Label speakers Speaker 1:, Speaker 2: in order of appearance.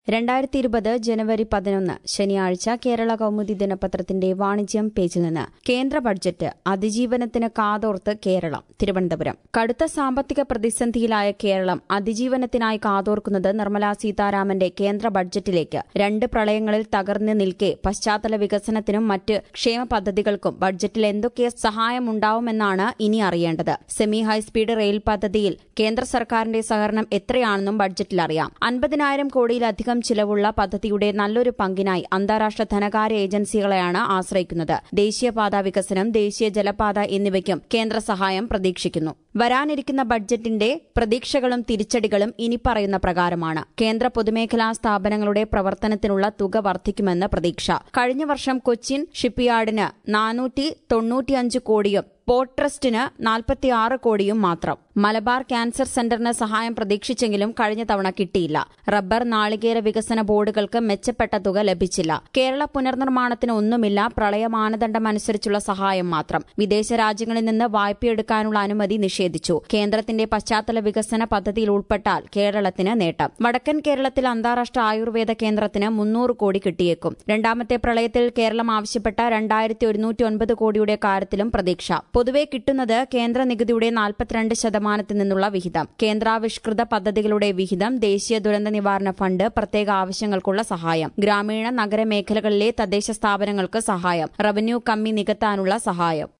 Speaker 1: രണ്ടായിരത്തി ഇരുപത് ജനുവരി പതിനൊന്ന് ശനിയാഴ്ച കേരള കൗമുദി ദിനപത്രത്തിന്റെ വാണിജ്യം പേജിൽ നിന്ന് കേന്ദ്ര ബഡ്ജറ്റ് അതിജീവനത്തിന് കാതോർത്ത് കേരളം തിരുവനന്തപുരം കടുത്ത സാമ്പത്തിക പ്രതിസന്ധിയിലായ കേരളം അതിജീവനത്തിനായി കാതോർക്കുന്നത് നിർമ്മലാ സീതാരാമന്റെ കേന്ദ്ര ബഡ്ജറ്റിലേക്ക് രണ്ട് പ്രളയങ്ങളിൽ തകർന്നു നിൽക്കെ പശ്ചാത്തല വികസനത്തിനും മറ്റ് ക്ഷേമ പദ്ധതികൾക്കും ബഡ്ജറ്റിൽ എന്തൊക്കെ സഹായമുണ്ടാവുമെന്നാണ് ഇനി അറിയേണ്ടത് സെമി ഹൈസ്പീഡ് റെയിൽ പദ്ധതിയിൽ കേന്ദ്ര സർക്കാരിന്റെ സഹകരണം എത്രയാണെന്നും ബഡ്ജറ്റിൽ അറിയാം അൻപതിനായിരം കോടിയിലധികം ചിലവുള്ള പദ്ധതിയുടെ നല്ലൊരു പങ്കിനായി അന്താരാഷ്ട്ര ധനകാര്യ ഏജൻസികളെയാണ് ആശ്രയിക്കുന്നത് ദേശീയപാത വികസനം ദേശീയ ജലപാത എന്നിവയ്ക്കും കേന്ദ്ര സഹായം പ്രതീക്ഷിക്കുന്നു വരാനിരിക്കുന്ന ബഡ്ജറ്റിന്റെ പ്രതീക്ഷകളും തിരിച്ചടികളും ഇനി പറയുന്ന പ്രകാരമാണ് കേന്ദ്ര പൊതുമേഖലാ സ്ഥാപനങ്ങളുടെ പ്രവർത്തനത്തിനുള്ള തുക വർദ്ധിക്കുമെന്ന് പ്രതീക്ഷ കഴിഞ്ഞ വർഷം കൊച്ചിൻ ഷിപ്പ്യാർഡിന് നാനൂറ്റി തൊണ്ണൂറ്റിയഞ്ച് കോടിയും പോർട്ട് ട്രസ്റ്റിന് നാൽപ്പത്തിയാറ് കോടിയും മാത്രം മലബാർ ക്യാൻസർ സെന്ററിന് സഹായം പ്രതീക്ഷിച്ചെങ്കിലും കഴിഞ്ഞ തവണ കിട്ടിയില്ല റബ്ബർ നാളികേര വികസന ബോർഡുകൾക്ക് മെച്ചപ്പെട്ട തുക ലഭിച്ചില്ല കേരള പുനർനിർമ്മാണത്തിന് ഒന്നുമില്ല പ്രളയ മാനദണ്ഡം അനുസരിച്ചുള്ള സഹായം മാത്രം വിദേശ രാജ്യങ്ങളിൽ നിന്ന് വായ്പയെടുക്കാനുള്ള അനുമതി നിഷേധിച്ചു കേന്ദ്രത്തിന്റെ പശ്ചാത്തല വികസന പദ്ധതിയിൽ ഉൾപ്പെട്ടാൽ കേരളത്തിന് നേട്ടം വടക്കൻ കേരളത്തിൽ അന്താരാഷ്ട്ര ആയുർവേദ കേന്ദ്രത്തിന് മുന്നൂറ് കോടി കിട്ടിയേക്കും രണ്ടാമത്തെ പ്രളയത്തിൽ കേരളം ആവശ്യപ്പെട്ട രണ്ടായിരത്തി ഒരുന്നൂറ്റി ഒൻപത് കോടിയുടെ കാര്യത്തിലും പ്രതീക്ഷ പൊതുവെ കിട്ടുന്നത് കേന്ദ്ര നികുതിയുടെ നാൽപ്പത്തിരണ്ട് ശതമാനത്തിൽ നിന്നുള്ള വിഹിതം കേന്ദ്രാവിഷ്കൃത പദ്ധതികളുടെ വിഹിതം ദേശീയ ദുരന്ത നിവാരണ ഫണ്ട് പ്രത്യേക ആവശ്യങ്ങൾക്കുള്ള സഹായം ഗ്രാമീണ നഗര മേഖലകളിലെ തദ്ദേശ സ്ഥാപനങ്ങൾക്ക് സഹായം റവന്യൂ കമ്മി നികത്താനുള്ള സഹായം